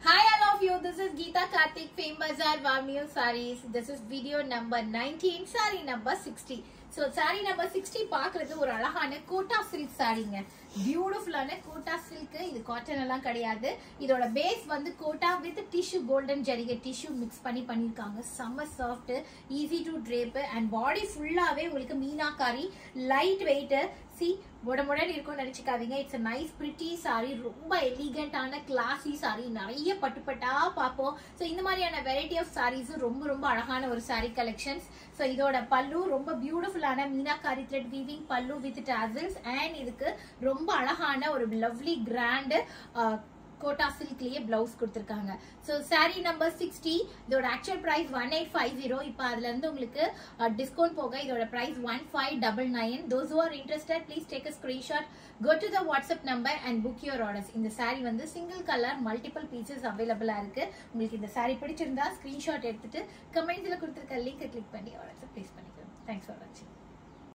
Hi all of you, this is Geeta Karthik, Fame Bazaar, Wow New Sarees. This is video number 19, saree number 60. So saree number 60 பார்க்கறது ஒரு அழகான quota silk சாரீங்க பியூட்டிஃபுல்லான quota silk இது cotton எல்லாம் கிடையாது இதோட base வந்து Kota with tissue golden ஜரிகை டிஷ்யூ மிக்ஸ் பண்ணி பண்ணியிருக்காங்க செம்ம soft easy to drape and body ஃபுல்லாகவே உங்களுக்கு மீனாக்காரி லைட் வெயிட்டு சி உடம்புடன் இருக்கும்னு நினைச்சுக்காதீங்க it's a nice pretty sari ரொம்ப எலிகண்டான கிளாஸி சாரி நிறைய பட்டுப்பட்டா பார்ப்போம் ஸோ இந்த மாதிரியான வெரைட்டி ஆஃப் சாரீஸும் ரொம்ப ரொம்ப அழகான ஒரு சாரி கலெக்ஷன்ஸ் ஸோ இதோட பல்லு ரொம்ப பியூட்டிஃபுல்லான meenakari thread weaving pallu with tassels and இதுக்கு ரொம்ப அழகான ஒரு லவ்லி கிராண்டு கோட்டா சில்க்லயே பிளவுஸ் கொடுத்துருக்காங்க ஸோ சாரி நம்பர் சிக்ஸ்டி இதோட actual price one eight five zero இப்போ அதுல இருந்து உங்களுக்கு டிஸ்கவுண்ட் போக இதோட price one five double nine those are interested please take a screenshot go to the WhatsApp number and book your orders இந்த சாரி வந்து single colour multiple pieces அவைலபிளா இருக்கு உங்களுக்கு இந்த சாரி பிடிச்சிருந்தா ஸ்க்ரீன்ஷாட் எடுத்துட்டு கமெண்ட்ஸ்ல கொடுத்துருக்க லிங்க் கிளிக் பண்ணி ஆர்டர்ஸ் ப்ளேஸ்